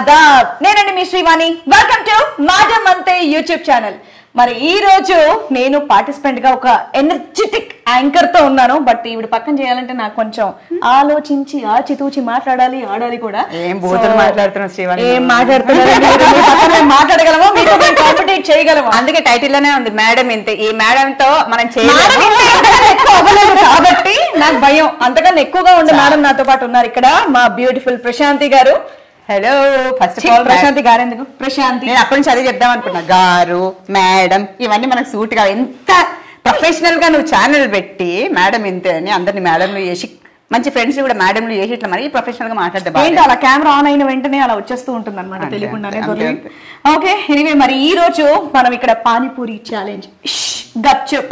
ఆదాబ్ నేనండి మీ Srivani welcome to మాటం అంతే యూట్యూబ్ ఛానల్ మరి ఈ రోజు నేను పార్టిసిపెంట్ గా ఒక ఎనర్జెటిక్ యాంకర్ తో ఉన్నాను బట్ ఈవిడ పక్కన చేయాలంటే నాకు కొంచెం ఆలోచించి ఆచితూచి మాట్లాడాలి ఆడాలి కూడా ఏం బూతులు So, మాట్లాడుతున్నావు శ్రీవాణి? ఏం మాట్లాడుతున్నారు మీరు? మీ పక్కన మేము మాట్లాడగలమా మీతో కాంపిటేట్ చేయగలమా అందుకే టైటిల్ లోనే ఉంది మేడం ఇంతే ఈ మేడం తో మనం మేడం చేయలేము ఇంత అంతకన్నా ఎక్కువ అవ్వలేదు కాబట్టి నాకు భయం అంతకన్నా ఎక్కువగా ఉండే మేడం నాతో పాటు ఉన్నారు ఇక్కడ మా beautiful Prashanti garu hello first ఛీ, ఆఫ్ ఆల్ ప్రశాంతి గారు ఎందుకు ప్రశాంతి నేను అప్పటి నుంచి అదే చెప్దాం అనుకున్నా గారు మేడం ఇవన్నీ మనకు సూట్ గా ఎంత ప్రొఫెషనల్ గా నువ్వు ఛానల్ పెట్టి మేడం ఇంతే అని అందరిని మేడంలు చేసి మంచి ఫ్రెండ్స్ కూడా మేడంలు చేసి ఇట్లా మరీ ప్రొఫెషనల్ గా మాట్లాడితే ఏంటి బాగా అలా కెమెరా ఆన్ అయిన వెంటనే అలా వచ్చేస్తూ ఉంటుంది అనమాట అంతే, తెలియకుండానే అంతే, దొరికి అంతే. ఓకే ఎనివే మరి ఈ రోజు మనం ఇక్కడ పానీపూరి ఛాలెంజ్ గప్చుప్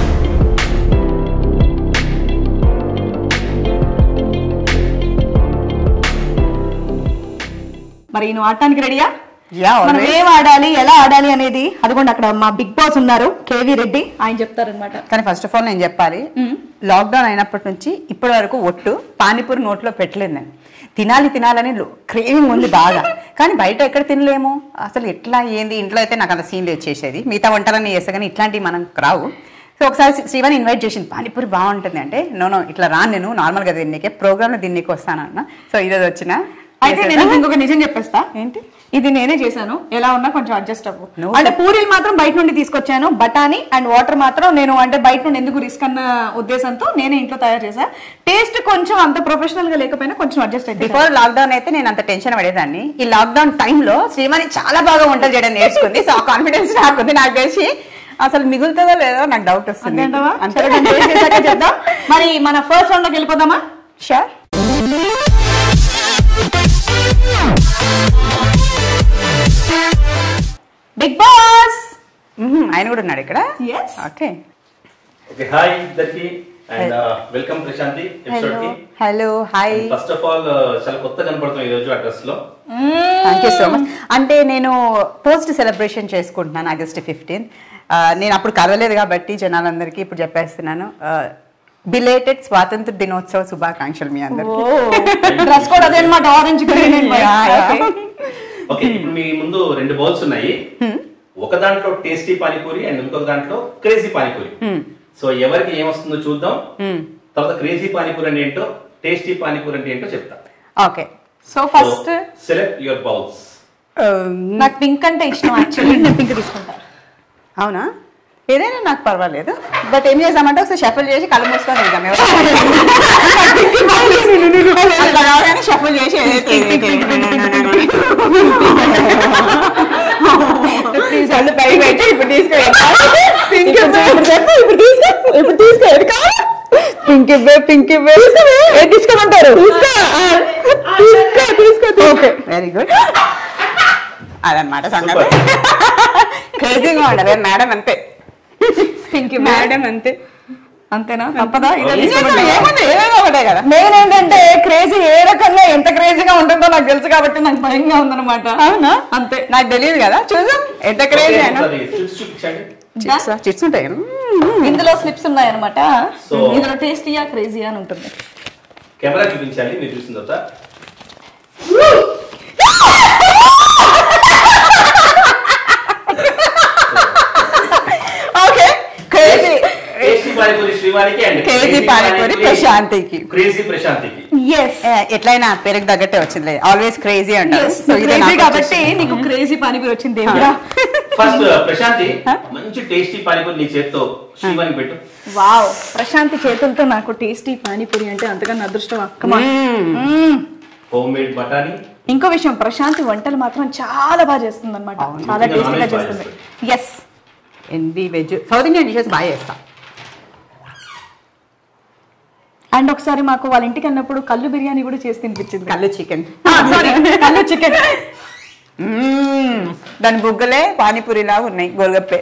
మరి నువ్వు ఆడటానికి రెడీయా Yeah, మనం always. ఏం ఆడాలి ఎలా ఆడాలి అనేది అదిగోండి అక్కడ మా బిగ్ బాస్ ఉన్నారు కేవీ రెడ్డి ఆయన చెప్తారనమాట కానీ ఫస్ట్ ఆఫ్ ఆల్ నేను చెప్పాలి లాక్డౌన్ అయినప్పటి నుంచి ఇప్పటి వరకు ఒట్టు పానీపూరి నోట్లో పెట్టలేదు నేను తినాలి తినాలని క్రేవింగ్ ఉంది బాగా కానీ బయట ఎక్కడ తినలేము అసలు ఎట్లా ఏంది ఇంట్లో అయితే నాకు అంత సీన్ లేదు చేసేది మిగతా వంటలన్నీ చేస్తే కానీ ఇట్లాంటివి మనం రావు సో ఒకసారి శ్రీ- శ్రీవాణి ఇన్వైట్ చేసింది పానీపూరి బాగుంటుంది అంటే నో నో ఇట్లా రాను నేను నార్మల్గా తిన్నీకే ప్రోగ్రామ్లో తిన్నీకి వస్తానన్న సో ఈరోజు వచ్చిన అయితే నేను నీకు ఇంకొక నిజం చెప్పేస్తా ఏంటి ఇది నేనే చేశాను ఎలా ఉన్నా కొంచెం అడ్జస్ట్ అవ్వు నువ్వు అంటే పూరీలు మాత్రం బయట నుండి తీసుకొచ్చాను బఠానీ అండ్ వాటర్ మాత్రం నేను అంటే బయట నుండి ఎందుకు రిస్క్ అన్న ఉద్దేశంతో నేనే ఇంట్లో తయారు చేశా టేస్ట్ కొంచెం అంత ప్రొఫెషనల్ గా లేకపోయినా కొంచెం అడ్జస్ట్ అయితే బిఫోర్ లాక్డౌన్ అయితే నేను అంత టెన్షన్ పడేదాన్ని ఈ లాక్డౌన్ టైంలో శ్రీవాణి చాలా బాగా వంటలు చేయడం నేర్చుకుంది సో ఆ కాన్ఫిడెన్స్ నాకుంది నాకు తెలిసి అసలు మిగులుతుందో లేదో నాకు డౌట్ వస్తుంది అంతేంటవా? అంతే సరే, నేను taste చేశాక చెప్దాం మరి మన ఫస్ట్ రౌండ్ లోకి వెళ్ళిపోదామా షూర్ బిగ్ బాస్ ఆయన కూడా ఉన్నాడు ఇక్కడ Yes. ఓకే ఓకే హాయ్ ఇద్దరికి అండ్ వెల్కమ్ ప్రశాంతి ఎపిసోడ్ కి hello hi first of all చాలా కొత్త కనపడుతుంది ఈ రోజు అడ్రస్ లో థ్యాంక్ యూ సో మచ్ అంటే నేను పోస్ట్ సెలబ్రేషన్ చేసుకుంటున్నాను ఆగస్ట్ ఫిఫ్టీన్త్ నేను అప్పుడు కలవలేదు కాబట్టి జనాలందరికీ ఇప్పుడు చెప్పేస్తున్నాను బిలేటెడ్ స్వాతంత్ర దినోత్సవ శుభాకాంక్షలు మీ అందరికీ ఓ డ్రెస్ కూడా అదే అనమాట orange green and Yeah, yeah. Okay ఇప్పుడు మీ ముందు రెండు బౌల్స్ ఉన్నాయి ఒక దాంట్లో టేస్టీ పానీపూరి అండ్ ఇంకొక దాంట్లో క్రేజీ పానీపూరి సో ఎవరికి ఏమొస్తుందో చూద్దాం తర్వాత క్రేజీ పానీపూరి అంటే ఏంటో టేస్టీ పానీపూరి అంటే ఏంటో చెప్తా okay so first select your bowls నాకు పింక్ అంటే ఇష్టం యాక్చువల్లీ నేను పింక్ తీసుకుంటా అవునా ఏదైనా నాకు పర్వాలేదు బట్ ఏం చేద్దామంటే ఒకసారి షఫల్ చేసి కళ్ళు మూసుకొని వెళ్దాం షఫల్ చేసి కళ్ళు పై పెట్టి ఇప్పుడు తీసుకెళ్ళి ఇప్పుడు తీసుకో ఇప్పుడు తీసుకో పింక్ ఇవ్వే పింక్ ఇవ్వే తీసుకోమంటారు తీసుకో తీసుకో ఓకే వెరీ గుడ్ అదనమాట సంగతి క్రేజీగా ఉండదు మేడం అంతే పింక్ మేడం అంతే అంతేనా తప్పదా ఇదే ఏం తీసుకోమంటావా? ఏముంది ఏదైనా ఒకటే కదా మెయిన్ ఏంటంటే క్రేజీ ఏ రకంగా ఎంత క్రేజీగా ఉంటుందో నాకు తెలుసు కాబట్టి నాకు భయంగా ఉందన్నమాట అవునా అంతే నాకు తెలియదు కదా చూద్దాం ఎంత క్రేజీ అయినా స్విచ్ చూపించండి చిట్స్ చిట్స్ ఉంటాయి కదా. ఇందులో స్లిప్స్ ఉన్నాయన్నమాట So- ఇందులో టేస్టీయా క్రేజీయా అని ఉంటుంది కెమెరా చూపించాలి మీరు చూసిన తర్వాత ఓకే క్రేజీ టేస్టీ పానీపూరి శ్రీవారికి అండ్ Crazy పానీపూరి ప్రశాంతికి. క్రేజీ ప్రశాంతికి ఎస్ ఎట్లయినా పేరుకి తగ్గట్టే వచ్చింది ఆల్వేస్ క్రేజీ అంటారు సో ఇదే క్రేజీ నాకు కాబట్టి వచ్చేసింది. నీకు క్రేజీ పానీపూరి వచ్చింది దేవుడా ఫస్ట్ ప్రశాంతి మంచి టేస్టీ పానీపూరి నీ చేత్తో శ్రీవారికి పెట్టు వావ్ ప్రశాంతి చేతులతో నాకు టేస్టీ పానీపూరి అంటే అంతకన్నా అదృష్టం Come on. మ్మ్. హోమ్ మేడ్ బఠానీ ఇంకో విషయం ప్రశాంతి వంటలు మాత్రం చాలా బాగా చేస్తుంది అనమాట అవును. చాలా ఇంకా టేస్టీగా non-veg బాగా చేస్తుంది ఎస్ ఎన్వి వెజ్ సౌత్ ఇండియన్ డిషెస్ బాగా చేస్తా అండ్ ఒకసారి మాకు వాళ్ళ ఇంటికి అన్నప్పుడు కళ్ళు బిర్యానీ కూడా చేసి తినిపించింది కళ్ళు చికెన్ సారీ కళ్ళు చికెన్ దాని బుగ్గలే పానీపూరిలా ఉన్నాయి గోల్గప్పే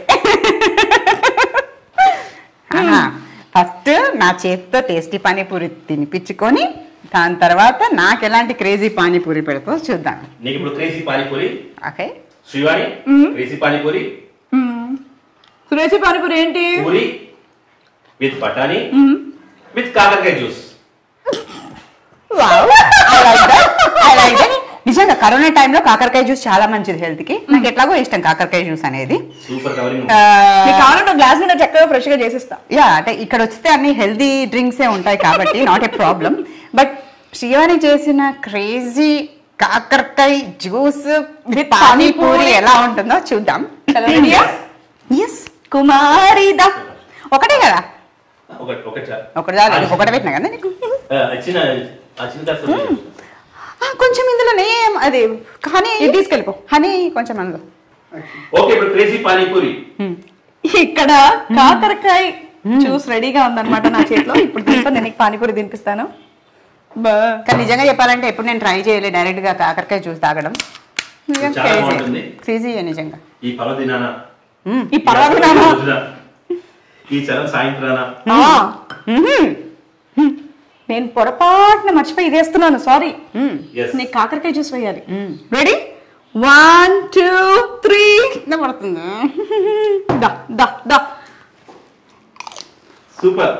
ఫస్ట్ నా చేతితో టేస్టీ పానీపూరి తినిపించుకొని దాని తర్వాత నాకు ఎలాంటి క్రేజీ పానీపూరి పెడతో చూద్దాం నీకు ఇప్పుడు crazy panipuri okay Srivani crazy panipuri crazy panipuri ఏంటి పూరి విత్ బఠానీ విత్ కాకరకాయ జ్యూస్ నిజంగా నిజంగా కరోనా టైంలో కాకరకాయ జ్యూస్ చాలా మంచిది హెల్త్ కి నాకు ఎట్లాగో ఇష్టం కాకరకాయ జ్యూస్ అనేది సూపర్ కవరింగ్ ఆ, నీకు కావాలంటే గ్లాస్ మీద చక్కగా ఫ్రెష్ గా చేసిస్తా యా అంటే ఇక్కడ వస్తే అన్ని హెల్దీ డ్రింక్సే ఉంటాయి కాబట్టి not a problem but Srivani చేసిన క్రేజీ కాకరకాయ జ్యూస్ విత్ పానీపూరి ఎలా ఉంటుందో చూద్దాం రెడీయా? ఎస్ కుమారిదా ఒకటే కదా ఒకటి ఒకటి చాలు. ఒకటి చాలు ఒకటి పెట్టినా కదా నీకు ఆ, చిన్న ఆ చిన్న కాస్త ఉంది. ఆ, కొంచెం ఇందులో నేమ్ అది హనీ ఇది తీసుకెళ్ళిపో. హనీ కొంచెం అందులో ఓకే ఇప్పుడు క్రేజీ పానీపూరి ఇక్కడ కాకరకాయ జ్యూస్ రెడీగా ఉందన్నమాట నా చేతిలో ఇప్పుడు దీంతో నేను నీకు పానీపూరి తినిపిస్తాను బా. కానీ నిజంగా చెప్పాలంటే ఎప్పుడు నేను ట్రై చేయలేదు డైరెక్ట్ గా కాకరకాయ జ్యూస్ తాగడం చాలా బాగుంటుంది. క్రేజీ నిజంగా ఈ పర్వదినాన మ్మ్. ఈ పర్వదినాన ఈ రోజున, ఈ చరం సాయంత్రాన ఆ, మ్మ్. నేను పొరపాటున మర్చిపోయి ఇది వేస్తున్నాను సారీ మ్మ్. ఎస్ నీకు కాకరకాయ జ్యూస్ వేయాలి మ్మ్. రెడీ వన్ టూ త్రీ కింద పడుతుంది దా దా దా సూపర్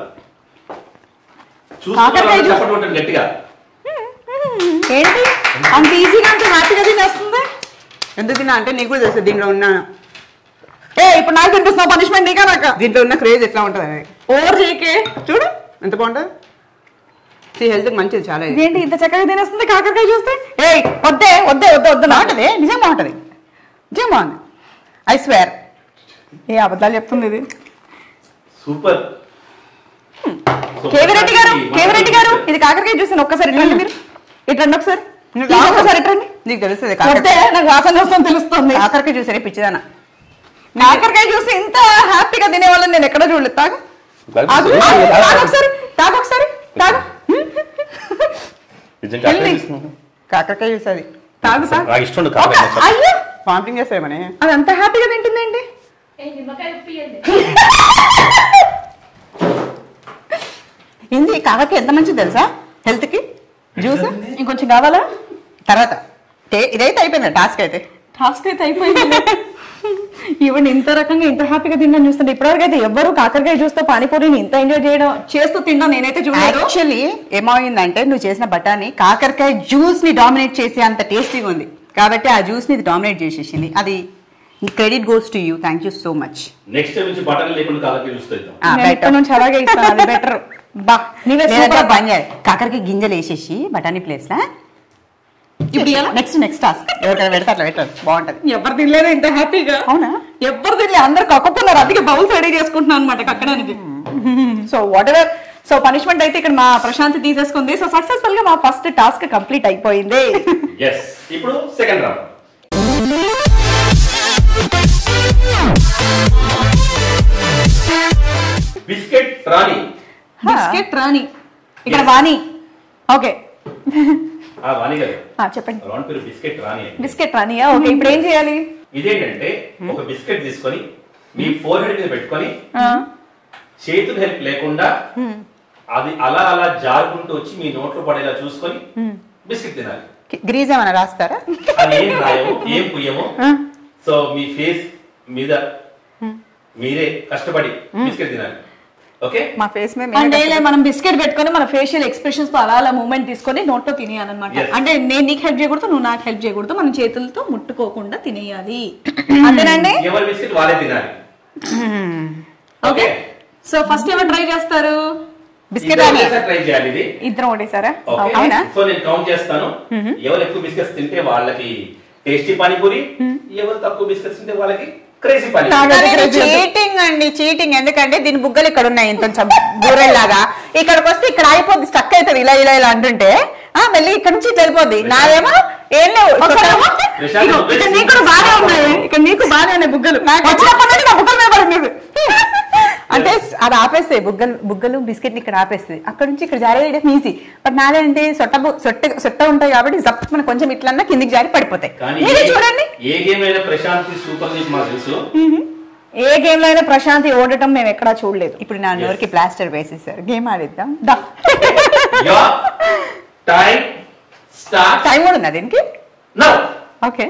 కాకరకాయ చూసుకుంటే జ్యూస్. చప్పటి ఉంటుంది గట్టిగా ఏంటి అంత ఈజీగా అంత హ్యాపీగా తినేస్తుంది ఎందుకు తిన్నా అంటే నీకు కూడా తెలుసు దీంట్లో ఉన్న ఏ ఇప్పుడు నాకు తినిపిస్తున్నావు పనిష్మెంట్ నీకా నాక దీంట్లో ఉన్న క్రేజ్ ఎట్లా ఉంటుంది అనేది ఓవర్ చేయకే చూడు ఎంత బాగుంటుంది హెల్త్ మంచిది చాలా ఇది ఇదేంటి ఇంత చక్కగా తినేస్తుంది కాకరకాయ చూస్తే ఏయ్ వద్దే వద్దే వద్దే వద్దు బాగుంటుంది నిజం బాగుంటుంది నిజం బాగుంది ఐ స్వేర్ ఏ అబద్ధాలు చెప్తుంది ఇది సూపర్ కేవిరెడ్డి గారు కేవిరెడ్డి గారు ఇది కాకరకాయ చూసాను ఒక్కసారి ఇట్రండి మీరు ఇట్రండి ఒకసారి నీకు Please ఒక్కసారి ఇట్రండి నీకు తెలుస్తుంది వద్దే కాకరకాయ నాకు వాసన వస్తుంది తెలుస్తుంది కాకరకాయ చూసారే పిచ్చిదానా కాకరకాయ చూసి ఇంత హ్యాపీగా తినేవాళ్ళని నేను ఎక్కడ చూడలేదు తాగు ఆగు. తాగు ఒకసారి తాగు ఒకసారి తాగు నిజంగా వెళ్ళి. కాకరకాయ జ్యూస్ అది తాగు తాగు నాకు ఇష్టం ఉండదు ఒక- కాకరకాయ జ్యూస్. అయ్యో వామిటింగ్ చేస్తామని అది అంత హ్యాపీగా తింటుందేంటి ఏంది ఈ కాకరకాయ ఎంత మంచిది తెలుసా హెల్త్ కి జ్యూస్ ఇంకొంచెం కావాలా తర్వాత టే- ఇదైతే అయిపోయింది టాస్క్ అయితే టాస్క్ అయితే అయిపోయింది ఈవెన్ ఇంత రకంగా ఇంత హ్యాపీగా తినడం చూస్తుంటే ఇప్పటివరకు అయితే ఎవ్వరు కాకరకాయ చూస్తే పానీపూరిని ఇంత ఎంజాయ్ చేయడం చేస్తూ తినడం నేనైతే చూడలేదు యాక్చువల్లీ ఏమైందంటే నువ్వు చేసిన బఠానీ కాకరకాయ జ్యూస్ ని డామినేట్ చేసే అంత టేస్టీగా ఉంది కాబట్టి ఆ జ్యూస్ ని డామినేట్ చేసేసింది అది credit goes to you thank you so much next time నుంచి బటన్ లేకుండా కాకరకాయ జ్యూస్ తెద్దాం నేను ఇప్పటి నుంచి అలాగే ఇస్తాను అది బెటర్ బా నీవే సూపర్ పని చేయాలి కాకరకాయ గింజలు వేసేసి బఠానీ ప్లేస్ లా ఇప్పుడు ఎలా? నెక్స్ట్ నెక్స్ట్ టాస్క్ ఎవరికైనా పెడతా అట్లా పెట్టారు బాగుంటది ఎవరు తినలేదు ఇంత హ్యాపీగా అవునా ఎవ్వరు తినలేదు అందరు కక్కుతున్నారు అందుకే బౌల్స్ రెడీ చేసుకుంటున్నాను అనమాట కక్కడానికి so whatever so punishment అయితే ఇక్కడ మా ప్రశాంతి తీసేసుకుంది సో సక్సెస్ఫుల్ గా మా ఫస్ట్ టాస్క్ కంప్లీట్ అయిపోయింది ఎస్ ఇప్పుడు second round biscuit Rani biscuit Rani ఇక్కడ వాణి ఓకే ఆ వాణి గారు చెప్పండి రౌండ్ పేరు బిస్కెట్ రాణి అండి. బిస్కెట్ రానియా ఓకే ఇప్పుడు ఏం చేయాలి ఇదేంటంటే ఒక బిస్కెట్ తీసుకొని మీ ఫోర్ హెడ్ మీద పెట్టుకొని ఆ, చేతులు హెల్ప్ లేకుండా అది అలా అలా జారుకుంటూ వచ్చి మీ నోట్లో పడేలా చూసుకొని బిస్కెట్ తినాలి గ్రీజ్ ఏమైనా రాస్తారా అది ఏం రాయము ఏం పుయ్యము సో మీ ఫేస్ మీద మీరే కష్టపడి బిస్కెట్ తినాలి ఓకే మా ఫేస్ మీద అంటే మీరే ఇలా మనం బిస్కెట్ పెట్టుకొని మన ఫేషియల్ ఎక్స్ప్రెషన్స్ తో అలా అలా మూమెంట్ తీసుకొని నోట్లో తినేయాలన్నమాట Yes. అంటే నేను నీకు హెల్ప్ చేయకూడదు నువ్వు నాకు హెల్ప్ చేయకూడదు మనం చేతులతో ముట్టుకోకుండా తినేయాలి అంతేనండి ఎవరి బిస్కెట్ వాళ్ళే తినాలి ఓకే సో ఫస్ట్ ఎవరు ట్రై చేస్తారు బిస్కెట్ రాని ట్రై చేయాలి ఇది ఇద్దరం ఒకటేసారా ఓకే అవునా? సో నేను కౌంట్ చేస్తాను ఎవరు ఎక్కువ బిస్కెట్స్ తింటే వాళ్ళకి టేస్టీ పానీపూరి ఎవరు తక్కువ బిస్కెట్స్ తింటే వాళ్ళకి క్రేజీ పానీపూరి చీటింగ్ అండి చీటింగ్ ఎందుకంటే దీని బుగ్గలు ఇక్కడ ఉన్నాయి ఇంత బూరెల్లాగా ఇక్కడికి వస్తే ఇక్కడ అయిపోద్ది స్టక్ అవుతుంది ఇలా ఇలా ఇలా అంటుంటే ఆ మళ్ళీ ఇక్కడ నుంచి ఇటు వెళ్ళిపోద్ది నాదేమో ఏం లేవు ఒకసారేమో, ప్రశాంత్ ఇగో, నువ్వే ఇక్కడ నీకు కూడా బాగానే ఉన్నాయి ఇక్కడ నీకు బాగానే ఉన్నాయి బుగ్గలు వచ్చినప్పటి నుండి నా బుగ్గల మీద పడింది ఇది. అంటే అది ఆపేస్తాయి బుగ్గలు బుగ్గలు బిస్కెట్ ఇక్కడ ఆపేస్తుంది అక్కడ నుంచి ఇక్కడ జారేయడం ఈజీ బట్ నాదేంటి సొట్ట బు- సొట్ట సొట్ట ఉంటాయి కాబట్టి జప్ మన కొంచెం ఇట్లన్నా కిందికి జారి పడిపోతాయి కానీ మీరే ఏ- చూడండి ఏ గేమ్ అయినా ప్రశాంతి సూపర్ నీకు మాకు తెలుసు ఏ గేమ్ లో అయినా ప్రశాంతి ఓడటం మేము ఎక్కడా చూడలేదు ఇప్పుడు నా నోరుకి ప్లాస్టర్ వేసేసారు గేమ్ ఆడిద్దాం దా. యోర్ టైం స్టార్ట్ టైం కూడా ఉందా దీనికి నౌ ఓకే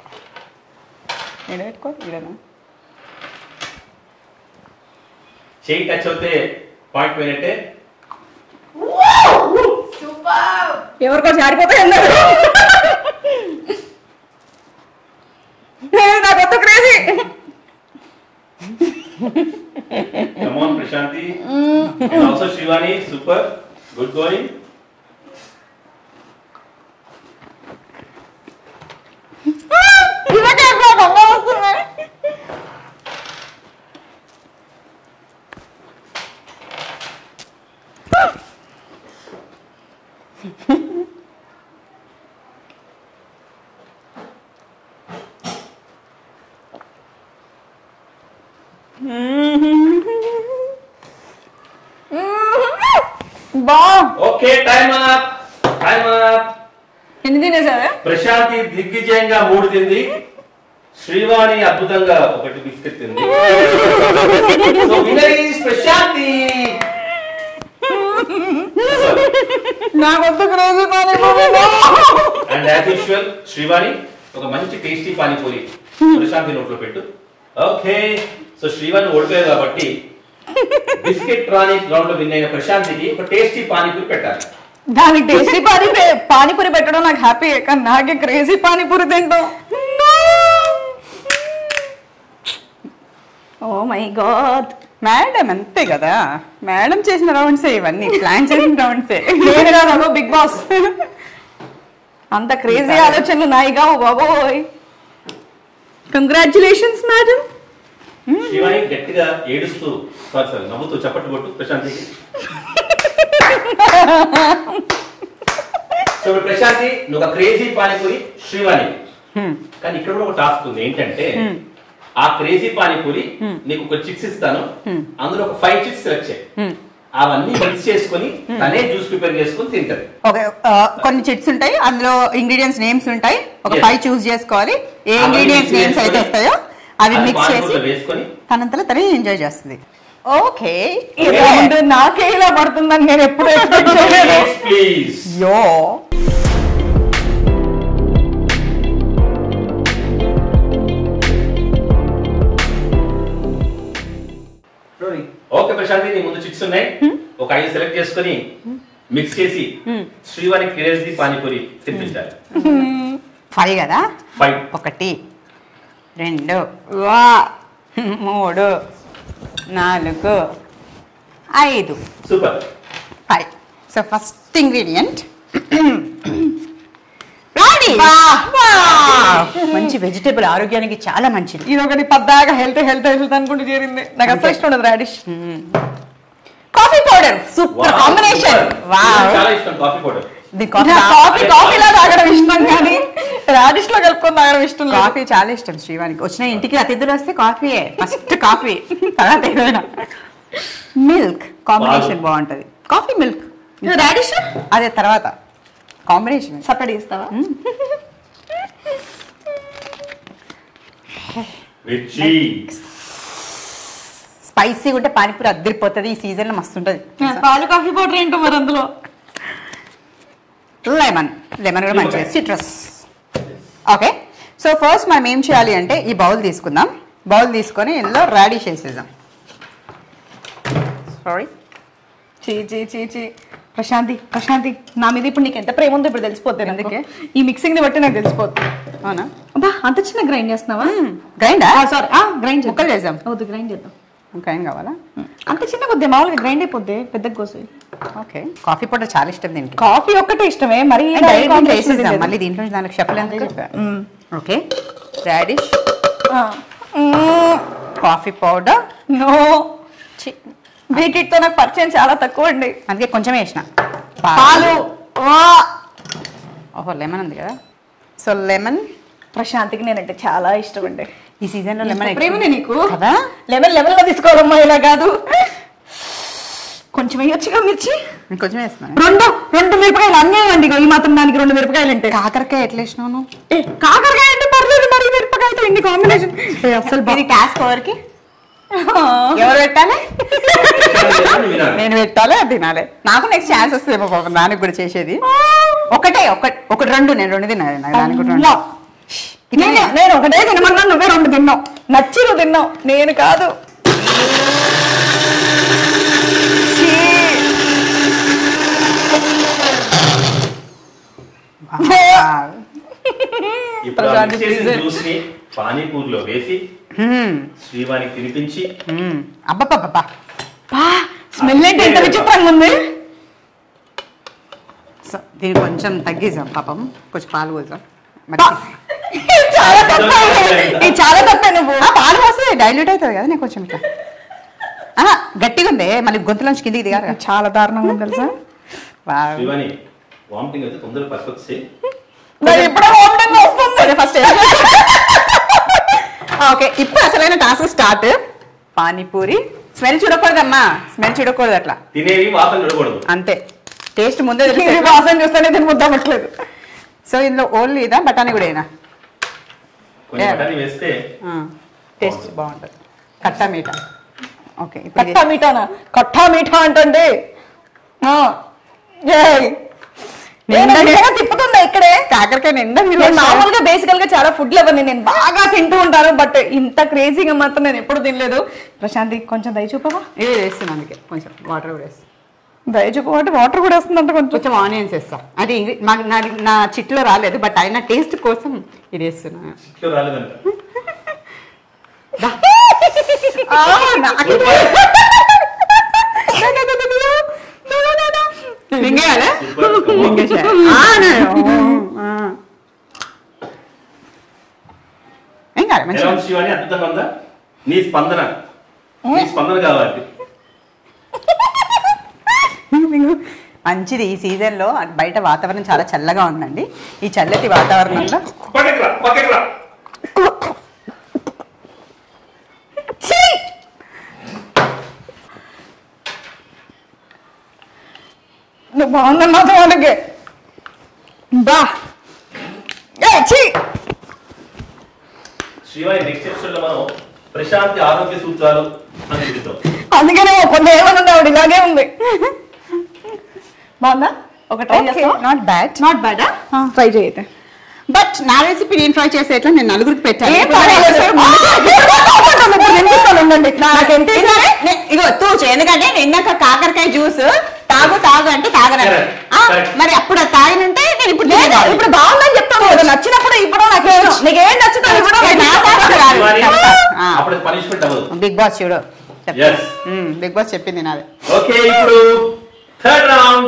నేను పెట్టుకో ఇదేనా చేయి టచ్ అవుతే పాయింట్ పోయినట్టే ఎవరికో జారిపోతే అన్నారు నాకు వద్దు crazy Come on, Prashanti. And also Shivani, super. Good going. ఇవకే దొంగ వస్తున్నాయి బా Okay, time up. Time up. ఎన్ని తినేసావే ప్రశాంతి దిగ్విజయంగా మూడు తింది శ్రీవాణి అద్భుతంగా ఒకటి బిస్కెట్ తింది సో విన్నర్ ఈస్ ప్రశాంతి నాకు వద్దు క్రేజీ పానీ అండ్ యాజ్ యూజువల్ శ్రీవాణి ఒక మంచి టేస్టీ పానీపూరి ప్రశాంతి నోట్లో పెట్టు ఓకే సో శ్రీవాణి ఓడిపోయారు కాబట్టి బిస్కెట్ రాణి గ్రౌండ్ లో విన్ అయిన ప్రశాంతికి ఒక టేస్టీ పానీపూరి పెట్టాలి దానికి టేస్టీ పానీ పానీపూరి పెట్టడం నాకు హ్యాపీ కానీ నాకే క్రేజీ పానీపూరి తింటాం ఓ మై గాడ్ మేడం అంతే కదా మేడం చేసిన రౌండ్సే ఇవన్నీ ప్లాన్ చేసిన రౌండ్సే నేను కాదు బిగ్ బాస్ అంత క్రేజీ ఆలోచనలు నాయిగా ఓ బాబోయ్ కంగ్రాచులేషన్స్ మేడం శివాని గట్టిగా ఏడుస్తూ సారీ సారీ నవ్వుతూ చప్పట్లు కొట్టు ప్రశాంతికి సో ఇప్పుడు ప్రశాంతి నువ్వు ఒక క్రేజీ పానీపూరి శ్రీవాణి కానీ ఇక్కడ కూడా ఒక టాస్క్ ఉంది ఏంటంటే ఆ క్రేజీ పానీపూరి నీకు ఒక చిప్స్ ఇస్తాను అందులో ఒక ఫైవ్ చిప్స్ సెలెక్ట్ చేయి అవన్నీ మిక్స్ చేసుకొని తనే జ్యూస్ ప్రిపేర్ చేసుకొని తింటది ఓకే కొన్ని చిట్స్ ఉంటాయి అందులో ఇంగ్రీడియంట్స్ నేమ్స్ ఉంటాయి ఒక Yes. ఫైవ్ చూస్ చేసుకోవాలి ఏ అవన్నీ ఇంగ్రీడియంట్స్ mix నేమ్స్ అయితే చేసుకొని, వస్తాయో అవి అది మిక్స్ చేసి పానీపూరిలో వేసుకొని తనంతలో తనే ఎంజాయ్ చేస్తుంది ఓకే ఈ రౌండ్ నాకే ఇలా పడుతుందని నేను ఎప్పుడు ఎక్స్పెక్ట్ చేయలేదు ప్లీజ్ యో ఓకే ప్రశాంతి నీ ముందు చిప్స్ ఉన్నాయి ఒక ఐదు సెలెక్ట్ చేసుకొని మిక్స్ చేసి శ్రీవాణి క్రేజీ పానీపూరి తినిపించాలి ఫైవ్ కదా ఫైవ్ ఒకటి రెండు మూడు నాలుగు ఐదు super five so first ingredient రాణి మంచి వెజిటేబుల్ ఆరోగ్యానికి చాలా మంచిది ఇది ఒకటి పద్దాగా హెల్త్ హెల్త్ హెల్త్ అనుకుంటూ చేరింది నాకు అసలు ఇష్టం ఉండదు radish coffee powder super combination చాలా ఇష్టం కాఫీ పౌడర్ కాఫీ కాఫీలా తాగడం ఇష్టం కానీ రాడిష్ లో కలుపుకొని తాగడం ఇష్టం లేదు కాఫీ చాలా ఇష్టం శ్రీవానికి వచ్చిన ఇంటికి అతిథులు వస్తే కాఫీయే ఫస్ట్ కాఫీ తర్వాత ఏదైనా మిల్క్ కాంబినేషన్ పాలు. బాగుంటది కాఫీ మిల్క్ రాడిష్ అదే తర్వాత కాంబినేషన్ సపరేట్ ఇస్తావా మిర్చి స్పైసీ ఉంటే పానీపూరి అద్దరిపోతుంది ఈ సీజన్ లో మస్తు ఉంటది పాలు కాఫీ పౌడర్ ఏంటో మరి అందులో లెమన్ లెమన్ కూడా మంచిది సిట్రస్ ఓకే సో ఫస్ట్ మనం ఏం చేయాలి అంటే ఈ బౌల్ తీసుకుందాం బౌల్ తీసుకొని ఇందులో రాడిష్ వేసేద్దాం సారీ చీ చీ చీ చీ ప్రశాంతి ప్రశాంతి నా మీద ఇప్పుడు నీకు ఎంత ప్రేమ ఉందో ఇప్పుడు తెలిసిపోద్ది నాకు. ఎందుకే? ఈ మిక్సింగ్ ని బట్టి నాకు తెలిసిపోద్ది అవునా అబ్బా అంత చిన్న గ్రైండ్ చేస్తున్నావా గ్రైండా సారీ గ్రైండ్ ముక్కలు చేద్దాం. అవుతుంది గ్రైండ్ చేద్దాం గ్రైండ్ కావాలా అంత చిన్న కొద్ది మామూలుగా గ్రైండ్ అయిపోద్ది పెద్ద కోసి ఓకే కాఫీ పౌడర్ చాలా ఇష్టం దీనికి కాఫీ ఒక్కటే ఇష్టమే మరి And direct దీంట్లో వేసేద్దాం మళ్ళీ దీంట్లో నుంచి దానికి షఫల్ ఎందుకు okay radish coffee powder no వీటితో నాకు పరిచయం చాలా తక్కువ అండి అందుకే కొంచెం వేసిన పాలు వా. ఓహో లెమన్ ఉంది కదా సో లెమన్ ప్రశాంతికి నేనంటే చాలా ఇష్టం అండి ఈ సీజన్ లో లెమన్ ప్రేమనే నీకు కదా లెవెల్ లెవెల్ లో తీసుకోవాలమ్మా ఇలా కాదు కొంచెం వేయొచ్చుగా మిర్చి ఇంకొంచెం వేస్తున్నాను రెండు రెండు మిరపకాయలు అన్యాయం అండి ఇగో ఈ మాత్రం దానికి రెండు మిరపకాయలు అంటే కాకరకాయ ఎట్లా వేసినావు నువ్వు? ఏ, కాకరకాయ అంటే పర్లేదు మరి మిరపకాయతో ఇన్ని కాంబినేషన్ అసలు ఇది టాస్క్ ఎవరికి ఎవరు పెట్టాలి నేను పెట్టాలి అది తినాలి నాకు నెక్స్ట్ ఛాన్స్ వస్తుందేమో పాపం దానికి కూడా చేసేది ఒకటే ఒకటి ఒకటి రెండు నేను రెండు తినాలి నాకు దానికి కూడా రెండు నేను నేను ఒకటే తినమన్నా నువ్వే రెండు తిన్నావు నచ్చి నువ్వు తిన్నావు నేను కాదు ఇప్పుడు ప్రశాంతి జ్యూస్ please. జ్యూస్ ని పానీపూరిలో వేసి మ్మ్. శ్రీవానికి తినిపించి మ్మ్. అబ్బబ్బబ్బబ్బా బా స్మెల్ ఏంటి ఎంత విచిత్రంగా ఉంది సో దీన్ని కొంచెం తగ్గిద్దాం పాపం కొంచెం పాలు పోసాం మరి బా. ఇది చాలా తప్పే ఇది చాలా తప్పే నువ్వు ఆ, పాలు పోస్తే డైల్యూట్ అవుతుంది కదా నేను కొంచెం ఇట్లా ఆహా, గట్టిగా ఉంది మళ్ళీ గొంతులోంచి కిందికి దిగారు కదా. చాలా దారుణంగా ఉంది తెలుసా వావ్. శ్రీవాణి వామిటింగ్ అయితే తొందరగా పర్ఫెక్ట్ చేయి నాకు ఇప్పుడే వామిటింగ్ వస్తుంది ఫస్ట్ ఓకే ఇప్పుడు అసలైన టాస్క్ స్టార్ట్ పానీపూరి స్మెల్ చూడకూడదమ్మా స్మెల్ చూడకూడదు అట్లా తినేవి వాసన చూడకూడదు అంతే టేస్ట్ ముందే ఇది తెలుసు వాసన చూస్తేనే దీన్ని ముద్దమట్లేదు సో ఇందులో ఓన్లీ ఇదా బఠానీ కూడా అయినా కొంచెం Yeah. బఠానీ వేస్తే టేస్ట్ బాగుంటుంది కట్టా మీట ఓకే ఇప్పుడు కట్టా మీఠానా కట్టా మీఠా అంటే ఆ, ఏయ్. నేను నిండా నిజంగా తిప్పుతున్నా ఇక్కడే కాకరకాయ నిండా మీరు నేను మామూలుగా బేసికల్ గా చాలా ఫుడ్ లెవెల్ నేను బాగా తింటూ ఉంటాను బట్ ఇంత క్రేజీగా మాత్రం నేను ఎప్పుడు తినలేదు ప్రశాంతి కొంచెం దయ చూపవా ఇవి వేస్తున్నాను అందుకే కొంచెం వాటర్ కూడా వేస్తాను దయ చూపవా అంటే వాటర్ కూడా వస్తుందంట కొంచెం కొంచెం ఆనియన్స్ వేస్తా అది ఇంగ్రీ- మాకు నా నా చిట్లో రాలేదు బట్ అయినా టేస్ట్ కోసం ఇది వేస్తున్నాను ఇట్లో రాలేదంట ఆ, నాకు మింగేయాలా? మింగేసా. ఆ, నేను. ఆ. ఏం కాదు ఎలా మంచిగా ఉంది శివాని అద్భుతంగా ఉందా నీ స్పందన నీ స్పందన కావాలి మంచిది ఈ సీజన్ లో బయట వాతావరణం చాలా చల్లగా ఉందండి ఈ చల్లటి వాతావరణంలో పక్కకి రా పక్కకి రా ఛీ! నువ్వు బాగుందని మాత్రం వాళ్ళకి బా ఏ ఛీ శివాని నెక్స్ట్ ఎపిసోడ్ లో మనం ప్రశాంతి ఆరోగ్య సూత్రాలు అని పిలుద్దాం అందుకనే కొన్ని ఏమని ఉంది ఆవిడ ఇలాగే ఉంది బాగుందా ఒక ట్రై చేస్తావా నాట్ బ్యాడ్ నాట్ బ్యాడా ట్రై చేయతే బట్ నా రెసిపీ నేను ట్రై చేసేట్లా నేను నలుగురికి పెట్టాను ఏం పర్వాలేదు. ఆ, ఇప్పుడు నేను చెప్తాను, ఉండండి. నాకెంత ఇస్తారే? నే- ఇగో తూచు ఎందుకంటే నేను ఇందాక కాకరకాయ జ్యూస్ తాగు తాగు అంటే తాగనండి Correct. ఆ, Correct. మరి అప్పుడు అది తాగినంటే నేను ఇప్పుడు లేదు, తినేదాన్ని. ఇప్పుడు బాగుందని చెప్తాను కదా నచ్చినప్పుడు ఇప్పుడు నాకు ఇష్టం. నీకు ఏం నచ్చుతుంది ఇప్పుడు ఏ, నా task కాదు. శివాని ఆ. అప్పుడు పనిష్మెంట్ అవ్వదు బిగ్ బాస్ చూడు Yes. బిగ్ బాస్ చెప్పింది నాది ఓకే ఇప్పుడు థర్డ్ రౌండ్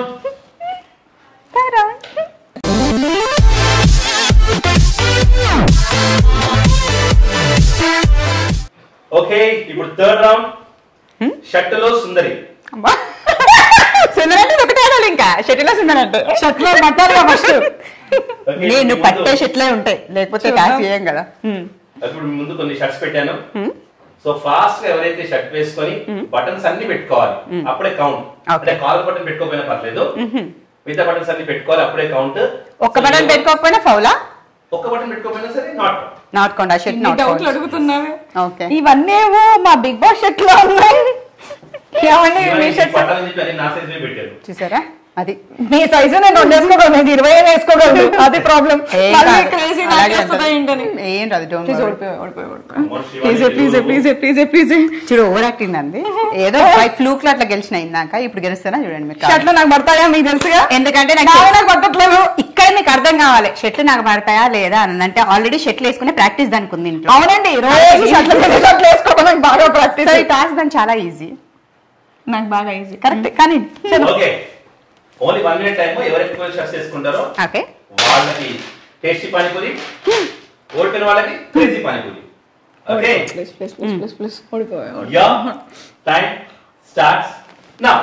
ఓకే ఇప్పుడు థర్డ్ రౌండ్ షట్టులో సుందరి సుందరంటే ఒకటే ఆడాలి ఇంకా షటిల్ సుందరంటే షర్ట్లో పట్టాలి ఫస్ట్ Okay, నేను ఇప్పుడు పట్టే ముందు- షెట్లే ఉంటాయి లేకపోతే చూద్దాం. కాసి చేయం కదా ఇప్పుడు ముందు కొన్ని షర్ట్స్ పెట్టాను సో ఫాస్ట్ గా ఎవరైతే షర్ట్ వేసుకొని బటన్స్ అన్ని పెట్టుకోవాలి అప్పుడే కౌంట్ Okay. అంటే కాలర్ బటన్ పెట్టుకోకపోయినా పర్లేదు మిగతా బటన్స్ అన్ని పెట్టుకోవాలి అప్పుడే కౌంట్ ఒక్క బటన్ పెట్టుకోకపోయినా ఫౌలా ఒక్క బటన్ పెట్టుకోకపోయినా సరే నాట్ నాట్ కొండ షెట్ నాట్ డౌట్లు అడుగుతున్నావే ఓకే ఇవన్నీ ఏవో మా బిగ్ బాస్ షర్ట్ లో ఉన్నాయి ఏమండి మీ షర్ట్స్ బట్టలు చెప్పి అన్ని నా సైజ్ పెట్టారు చూసారా అది మీ సైజు నేను రెండు వేసుకోగలను ఇది ఇరవై ఐదు వేసుకోగలను అది ప్రాబ్లం ఏం మళ్ళీ కాదు. క్రేజీ అలాగే నాకేస్తుందా అంటారు. ఏంటని ఏం రాదు డోంట్ ప్లీజ్ వరీ. ఓడిపోయి ఓడిపోయి ఓడిపోయి అమ్మో, శివాని ప్లీజ్ ప్లీజ్ దేవుడు. ప్లీజ్ ప్లీజ్ ప్లీజ్ చూడు ఓవర్ యాక్టింగ్ అంది ఏదో బై ఫ్లూక్ లో అట్లా గెలిచిన ఇందాక ఇప్పుడు గెలుస్తానా చూడండి మీరు షర్ట్లు నాకు పడతాయా మీకు తెలుసుగా ఎందుకంటే నాకు నావే నాకు పట్టట్లేదు ఇక్కడ మీకు అర్థం కావాలి షెట్లు నాకు పడతాయా లేదా అని అంటే ఆల్రెడీ షెట్లు వేసుకునే ప్రాక్టీస్ దానికి ఉంది ఇంట్లో అవునండి రోజు షర్ట్లు మీద షర్ట్లు వేసుకోవడం నాకు బాగా ప్రాక్టీస్ సో ఈ టాస్క్ దానికి చాలా ఈజీ నాకు బాగా ఈజీ కరెక్ట్ కానీ చలో. Okay only one minute time ఎవరు ఎక్కువ షర్ట్స్ వేసుకుంటారో ఓకే వాళ్ళకి టేస్టీ పానీపూరి ఓడిపోయిన వాళ్ళకి crazy panipuri okay please please please please please ఓడిపోయా yeah time starts now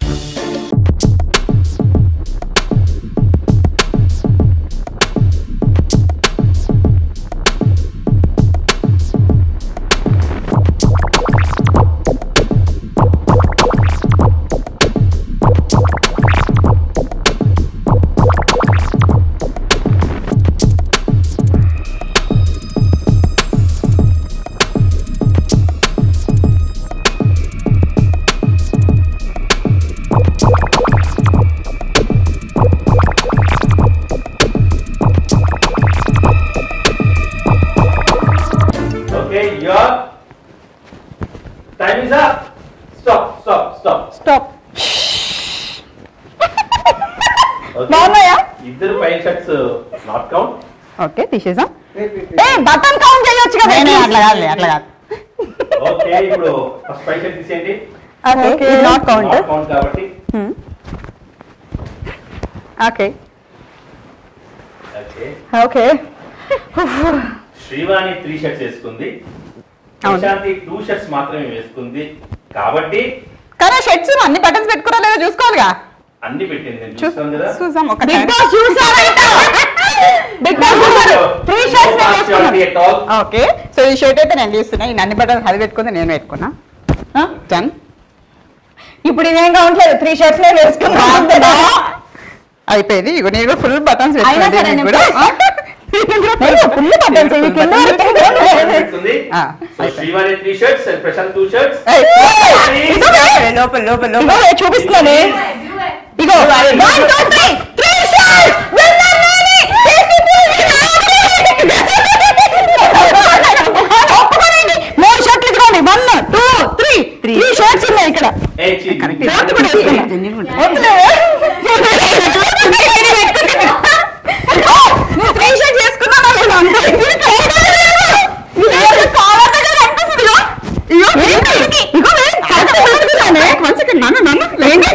okay your time is up stop stop stop stop బాగున్నాయా? ఇద్దరు పైన షర్ట్స్ నాట్ కౌంట్ ఓకే తీసేసాం ఏ బటన్ కౌంట్ చేయొచ్చు కదా నేనే అట్లా కాదులే అట్లా కాదు ఓకే ఇప్పుడు ఫస్ట్ పై షర్ట్ తీసేయండి okay not count Not count కాబట్టి okay okay okay Srivani three shirts వేసుకుంది అవును. ప్రశాంతి టూ షర్ట్స్ మాత్రమే వేసుకుంది కాబట్టి కానీ షర్ట్స్ అన్ని బటన్స్ పెట్టుకున్నా లేదో చూసుకోవాలిగా అన్ని పెట్టింది నేను చూ- చూస్తాను కదా చూసాం ఒక బిగ్ బాస్ చూసారంట బిగ్ బాస్ చూసారు three shirts No partiality at all. Okay so ఈ షర్ట్ అయితే నేను తీస్తున్నా ఈ అన్ని బటన్స్ అది పెట్టుకుంది నేను పెట్టుకున్నా డన్ ఇప్పుడు ఇదేం కౌంట్లేదు త్రీ షర్ట్స్ నేను వేసుకున్నా అయిపోయింది ఇగో నేను ఫుల్ బటన్స్ అయినా సరే నేను ఫుల్ బటన్స్ ఇవి కింద వరకు పెట్టుకుంది ఆ, so Srivani three shirts and Prashanth two shirts లోపల లోపల ఇగో లోపల నేను చూపిస్తున్నాను ఇగో one two three three shirts winner నేనే ఒప్పుకోనండి మూడు షర్ట్లు ఇదిగోండి one two three three shirts ఉన్నాయి ఇక్కడ ఏ చీ, కరెక్ట్ ఫోర్త్ కూడా వేసుకున్నా. వద్దులే. నువ్వు త్రీ షర్ట్స్ వేసుకున్నావా లేదా అంత? ఇది ఎవరికి కావాలంటే కదా అనిపిస్తుందిగా? ఇగో, ఏంటి? ఇగో, నేను కరెక్ట్ వేసుకున్నానే. వన్ సెకండ్ నన్ను నన్ను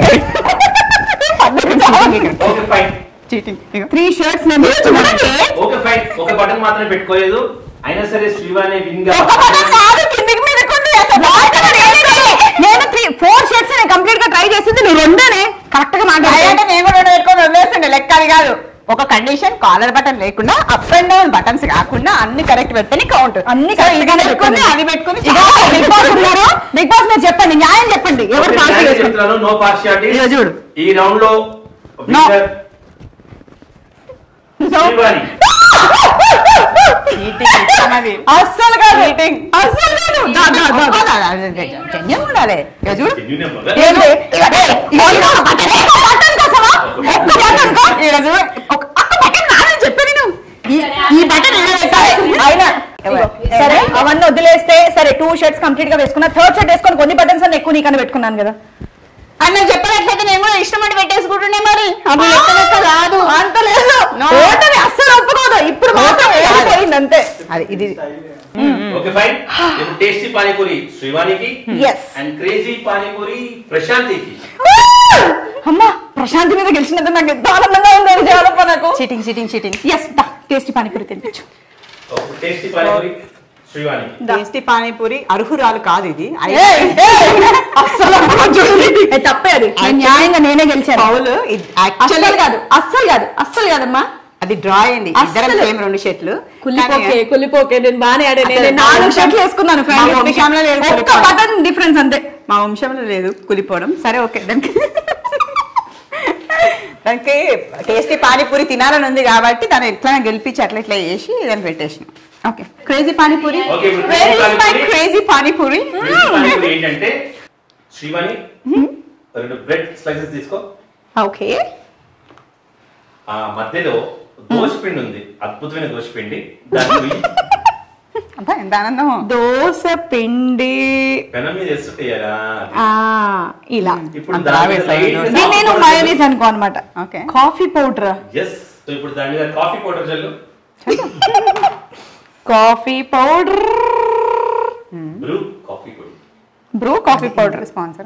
ఓకే ఫైన్ చీటింగ్ ఇగో త్రీ షర్ట్స్ నేను వేసుకున్నానండి. ఓకే ఫైన్ ఒక బటన్ మాత్రమే పెట్టుకోలేదు అయినా సరే శ్రీవాణి విన్ గా ఒక్క బటన్ కాదు, కిందికి మీదకి ఉంది. అసలు బాగా నేనే. నేను త్రీ ఫోర్ షర్ట్స్ నేను కంప్లీట్ గా ట్రై చేసింది నువ్వు రెండేనే కరెక్ట్ గా అంటే మాట్లాడాను నేను కూడా రెండు పెట్టుకొని వదిలేస్తుండే లెక్క అది కాదు ఒక కండిషన్ కాలర్ బటన్ లేకుండా అప్ అండ్ డౌన్ బటన్స్ కాకుండా అన్ని కరెక్ట్ పెడితేనే కౌంట్ అన్ని సో correct ఇది గానే పెట్టుకుంది పెట్టుకుంది. అది పెట్టుకుని ఇగో, బిగ్ బాస్ ఉన్నారు బిగ్ బాస్ మీరు చెప్పండి న్యాయం చెప్పండి ఎవరు పార్టీ చేసుకుంటారు చెప్తున్నాను నో పార్షియాలిటీ ఇదిగో చూడు. ఈ రౌండ్ లో No. winner శ్రీవాణి చీటింగ్ ఇష్టం అది అస్సలు కాదు Cheating. అస్సలు కాదు దా, దా, దా, దా. జన్యం ఉండాలి ఇగో చూడు Genuine ఏ మగ. ఏంటి? ఇగో, ఇగో, ఇగో, ఒక బటన్, ఒక్క బటన్ కోసమా? ఒక్క బటన్ కో? ఇగో చూడు ఒక ఒక్క బటన్ నానని చెప్పాను నేను ఈ- ఈ బటన్ ఎలా సరే, పెట్టాలి అయినా ఇగో, సరే అవన్నీ వదిలేస్తే సరే టూ షర్ట్స్ కంప్లీట్ గా వేసుకున్నా థర్డ్ షర్ట్ వేసుకొని కొన్ని బటన్స్ అన్ని ఎక్కువ నీకని పెట్టుకున్నాను కదా అని నేను చెప్పినట్లయితే నేను కూడా ఇష్టం అంటే పెట్టేసుకుంటుండే మరి అది లెక్క లెక్క కాదు అంత లేదు No. ఓటమి అస్సలు ఒప్పుకోదు ఇప్పుడు మాత్రం ఏడిపోయింది అంతే అది ఇది ఓకే ఫైన్ ఇప్పుడు టేస్టీ పానీపూరి శ్రీవాణికి Yes. అండ్ క్రేజీ పానీపూరి ప్రశాంతికి అమ్మా ప్రశాంతి మీద గెలిచినంత నాకు ఎంతో ఆనందంగా ఉంది అది చాలా నాకు cheating cheating cheating yes tasty panipuri తినిపించు టేస్టీ పానీపూరి శ్రీవాణికి టేస్టీ పానీపూరి అర్హురాలు కాదు ఇది ఏయ్, ఏయ్, అస్సలు అవ్వదు. ఏ, తప్పే అది నేను న్యాయంగా నేనే గెలిచాను పౌలు అస్సలు కాదు అస్సలు కాదు అస్సలు కాదమ్మా అది డ్రా అయింది ఇద్దరం అస్సలు. సేమ్ రెండు షర్ట్లు కుల్లిపోకే కుల్లిపోకే నేను బానే ఆడాను అసలు నేను నాలుగు వంశం- షర్ట్లు వేసుకున్నాను మా వంశంలో లేదు ఒక్క కుల్లిపోవడం. బటన్ డిఫరెన్స్ అంతే మా వంశంలో లేదు కులిపోవడం సరే ఓకే దానికి దానికి టేస్టీ పానీపూరి తినాలని ఉంది కాబట్టి దాన్ని ఎట్లా గెలిపించి అట్లా ఇట్లా చేసి దాన్ని పెట్టేసిన ఓకే క్రేజీ పానీపూరి Okay, ఇప్పుడు crazy panipuri. Crazy panipuri crazy panipuri ఏంటంటే శ్రీవాణి రెండు బ్రెడ్ స్లైసెస్ తీసుకో ఓకే ఆ మధ్యలో దోశ పిండి ఉంది అద్భుతమైన దోశ పిండి దాన్ని వెయ్యి. అబ్బా ఎంత ఆనందం దోశ పిండి పెనం మీద వేస్తుంటాయారా ఆ ఇలా ఇప్పుడు అంత దాని మీద రావేశా ఈ light దోశ? దీన్ని నేను మయోనీస్ అనుకో అనమాట okay coffee powder yes so ఇప్పుడు దాని మీద కాఫీ పౌడర్ జల్లు కాఫీ పౌడర్ బ్రూ కాఫీ పొడి బ్రూ కాఫీ పౌడర్ స్పాన్సర్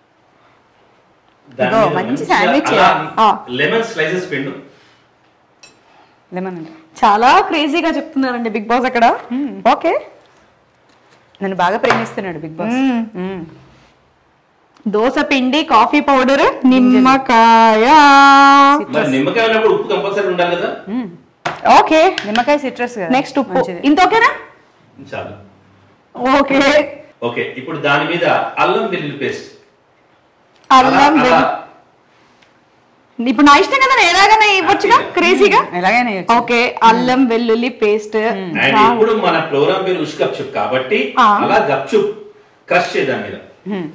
దాని ఇదిగో, మీద మంచి మంచిగా sandwich అలా చేయాలి. ఆ. లెమన్ స్లైసెస్ పిండు లెమన్ అంటే చాలా క్రేజీగా చెప్తున్నారండి బిగ్ బాస్ అక్కడ ఓకే నన్ను బాగా ప్రేమిస్తున్నాడు బిగ్ బాస్ మ్మ్. దోశ పిండి కాఫీ పౌడర్ నిమ్మకాయ మరి నిమ్మకాయ ఉన్నప్పుడు ఉప్పు కంపల్సరీ ఉండాలి కదా ఓకే నిమ్మకాయ సిట్రస్ కదా నెక్స్ట్ ఉప్పు మంచిది. ఇంత ఓకేనా చాలు ఓకే ఓకే ఇప్పుడు దాని మీద అల్లం వెల్లుల్లి పేస్ట్ అల్లం వెల్లు- ఇప్పుడు నా ఇష్టం కదా నేను ఎలాగైనా ఇవ్వచ్చుగా క్రేజీగా ఎలాగైనా ఇవ్వచ్చు. ఓకే అల్లం వెల్లుల్లి పేస్ట్ అండ్ ఇప్పుడు మన ప్రోగ్రామ్ పేరు ఉష్ గప్చుప్ కాబట్టి ఆ. అలా గప్చుప్ క్రష్ చేద్దాం మీద హ్మ్.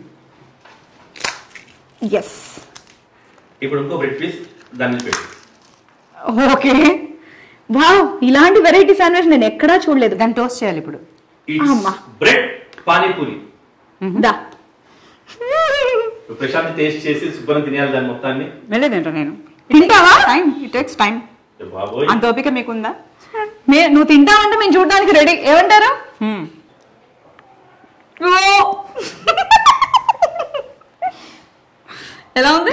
ఎస్ ఇప్పుడు ఇంకో బ్రెడ్ పీస్ దాని మీద పెట్టు ఓకే వావ్ ఇలాంటి వెరైటీ శాండ్విచ్ నేను ఎక్కడా చూడలేదు దాన్ని టోస్ట్ చేయాలి ఇప్పుడు ఇట్స్ అమ్మా. బ్రెడ్ పానీపూరి దా ఇప్పుడు ప్రశాంత్ టేస్ట్ చేసి శుభ్రం తినేయాలి దాని మొత్తాన్ని వెళ్ళేది ఏంటో నేను తింటావా టైం ఇట్ టేక్స్ టైం బాబోయ్ అంత ఓపిక మీకుందా మే నువ్వు తింటావంటే మేము చూడడానికి రెడీ ఏమంటారు హ్మ్. ఓ! ఎలా ఉంది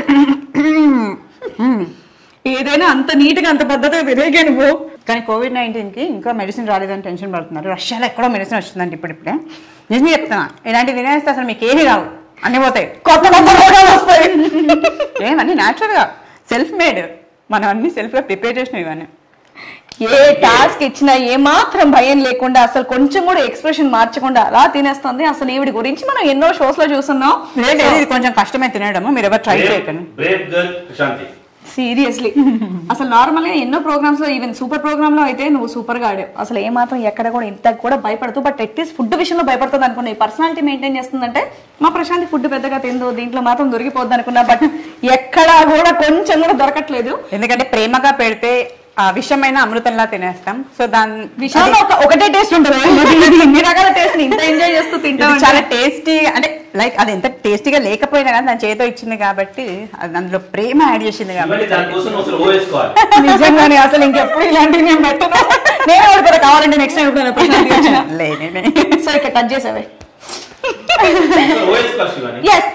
ఏదైనా అంత నీట్ గా అంత పద్ధతిగా తిరిగే నువ్వు కానీ కోవిడ్ నైన్టీన్ కి ఇంకా మెడిసిన్ రాలేదని టెన్షన్ పడుతున్నారు రష్యాలో ఎక్కడో మెడిసిన్ వచ్చిందంటే ఇప్పుడిప్పుడే నిజమే చెప్తున్నా ఇలాంటి తినేస్తే అసలు మీకు ఏమీ రావు అన్ని పోతాయి కొత్త కొత్త రోగాలు వస్తాయి ఏమన్నీ natural గా సెల్ఫ్ మేడ్ మనం అన్ని సెల్ఫ్ గా ప్రిపేర్ చేసినవి ఇవన్నీ ఏ టాస్క్ ఇచ్చినా ఏ మాత్రం భయం లేకుండా అసలు కొంచెం కూడా ఎక్స్ప్రెషన్ మార్చకుండా అలా తినేస్తుంది అసలు ఈవిడి గురించి మనం ఎన్నో షోస్ లో చూస్తున్నాం లేదు లేదు, ఇది కొంచెం కష్టమే తినడము మీరు ఎవరు ట్రై చేయకండి బ్రేవ్ గర్ల్ ప్రశాంతి సీరియస్లీ అసలు నార్మల్ గా ఎన్నో ప్రోగ్రామ్స్ లో ఈవెన్ సూపర్ ప్రోగ్రామ్ లో అయితే నువ్వు సూపర్ గా ఆడావు అసలు ఏ మాత్రం ఎక్కడ కూడా ఇంత కూడా భయపడుతూ బట్ అట్లీస్ట్ ఫుడ్ విషయంలో భయపడుతుంది అనుకున్నా ఈ పర్సనాలిటీ మెయింటైన్ చేస్తుందంటే మా ప్రశాంతి ఫుడ్ పెద్దగా తిందో దీంట్లో మాత్రం దొరికిపోద్ది అనుకున్నా బట్ ఎక్కడా కూడా కొంచెం కూడా దొరకట్లేదు ఎందుకంటే ప్రేమగా పెడితే ఆ విషమైన అమృతంలా తినేస్తాం సో దాని విషయంలో ఒక ఒకటే టేస్ట్ ఉంటుంది ఇది ఇన్ని రకాల టేస్ట్ ఇంత ఎంజాయ్ చేస్తూ ఇది తింటాం చాలా టేస్టీ అంటే లైక్ అది ఎంత టేస్టీగా లేకపోయినా కానీ దాని చేతితో ఇచ్చింది కాబట్టి అది అందులో ప్రేమ యాడ్ చేసింది ఇవన్నీ కాబట్టి దానికోసం నువ్వు అసలు ఓ వేసుకోవాలి నిజంగానే అసలు ఇంకెప్పుడు ఇలాంటివి నేను పెట్టను నేను ఎవరు కదా కావాలంటే నెక్స్ట్ టైం ఎప్పుడైనా ప్రశాంతి వచ్చినా లేనే సో ఇక్కడ టచ్ చేసావే అసలు ఓ వేసుకోవాలి Shivani yes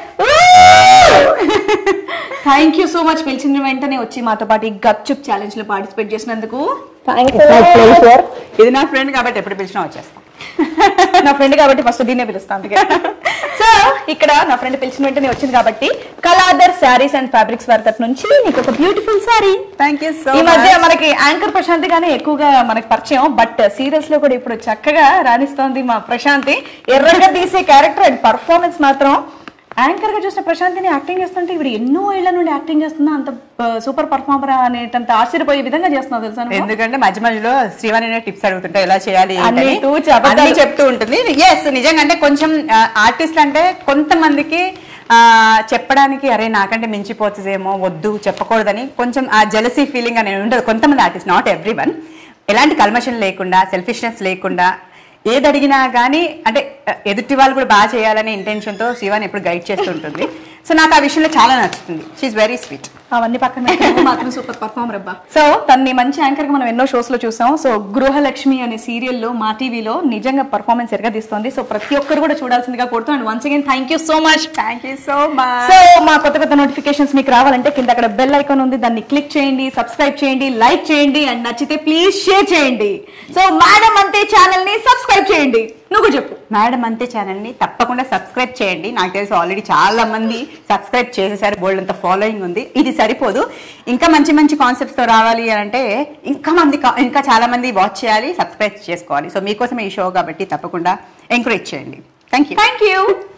thank you so much పిలిచిన వెంటనే వచ్చి మాతో పాటు ఈ గప్చుప్ ఛాలెంజ్ లో పార్టిసిపేట్ చేసినందుకు ఇది నా ఫ్రెండ్ కాబట్టి ఎప్పుడు పిలిచినా వచ్చేస్తాం నా ఫ్రెండ్ కాబట్టి ఫస్ట్ దీన్నే పిలుస్తాను అందుకే సో ఇక్కడ నా ఫ్రెండ్ పిలిచిన వెంటనే వచ్చింది కాబట్టి కలాదర్ శారీస్ అండ్ ఫ్యాబ్రిక్స్ వారి తరపు నుంచి నీకు ఒక beautiful sari thank you so ఈ మధ్య మనకి యాంకర్ ప్రశాంతి గానే ఎక్కువగా మనకి పరిచయం బట్ సీరియల్స్ లో కూడా ఇప్పుడు చక్కగా రాణిస్తోంది మా ప్రశాంతి ఎర్రగా తీసే క్యారెక్టర్ అండ్ పర్ఫార్మెన్స్ మాత్రం యాంకర్ గా చూసిన ప్రశాంతిని యాక్టింగ్ చేస్తుంటే ఇప్పుడు ఎన్నో ఏళ్ల నుండి యాక్టింగ్ చేస్తున్నా అంత సూపర్ పర్ఫార్మర్ అనేటంత ఆశ్చర్యపోయే విధంగా చేస్తున్నావు తెలుసా నువ్వు? ఎందుకంటే మధ్య మధ్యలో శ్రీవాణి టిప్స్ అడుగుతుంటే ఎలా చేయాలి అన్ని ఏంటని. తూచి అబద్ధాలు. అన్ని చెప్తూ ఉంటుంది ఎస్ నిజంగా అంటే కొంచెం ఆర్టిస్ట్ అంటే కొంతమందికి ఆ, చెప్పడానికి అరే నాకంటే మించిపోతుందేమో వద్దు చెప్పకూడదని కొంచెం ఆ జెలసీ ఫీలింగ్ అనేది ఉండదు కొంతమంది ఆర్టిస్ట్ నాట్ ఎవ్రీ వన్ ఎలాంటి కల్మషం లేకుండా సెల్ఫిష్నెస్ లేకుండా ఏది అడిగినా కానీ అంటే ఆ, ఎదుటి వాళ్ళు కూడా బాగా చేయాలనే ఇంటెన్షన్తో శివాని ఎప్పుడు గైడ్ చేస్తుంటుంది సో నాకు ఆ విషయంలో చాలా నచ్చుతుంది షీఈ్ వెరీ స్వీట్ అవన్నీ పక్కన పెట్టి నువ్వు మాత్రం సూపర్ పర్ఫార్మర్ అబ్బా సో తన్ని మంచి యాంకర్ గా మనం ఎన్నో షోస్ లో చూసాం సో గృహలక్ష్మి అనే సీరియల్ లో మా టీవీలో నిజంగా పర్ఫార్మెన్స్ ఎరగదీస్తోంది సో ప్రతి ఒక్కరు కూడా చూడాల్సిందిగా కోరుతూ and once again thank you so much thank you so much so మా కొత్త కొత్త నోటిఫికేషన్స్ మీకు రావాలంటే కింద అక్కడ బెల్ ఐకాన్ ఉంది దాన్ని క్లిక్ చేయండి సబ్స్క్రైబ్ చేయండి లైక్ చేయండి అండ్ నచ్చితే ప్లీజ్ షేర్ చేయండి సో మేడం అంతే ఛానల్ ని సబ్స్క్రైబ్ చేయండి నువ్వు చెప్పు మేడం అంతే ఛానల్ ని తప్పకుండా సబ్స్క్రైబ్ చేయండి నాకు తెలిసి ఆల్రెడీ చాలా మంది సబ్స్క్రైబ్ చేసేసారు బోల్డ్ అంత ఫాలోయింగ్ ఉంది ఇది సరిపోదు ఇంకా మంచి మంచి కాన్సెప్ట్స్ తో రావాలి అని అంటే ఇంకా మంది కా- ఇంకా చాలా మంది వాచ్ చేయాలి సబ్స్క్రైబ్ చేసుకోవాలి సో మీకోసం ఈ షో కాబట్టి తప్పకుండా ఎంకరేజ్ చేయండి థ్యాంక్ యూ థ్యాంక్ యూ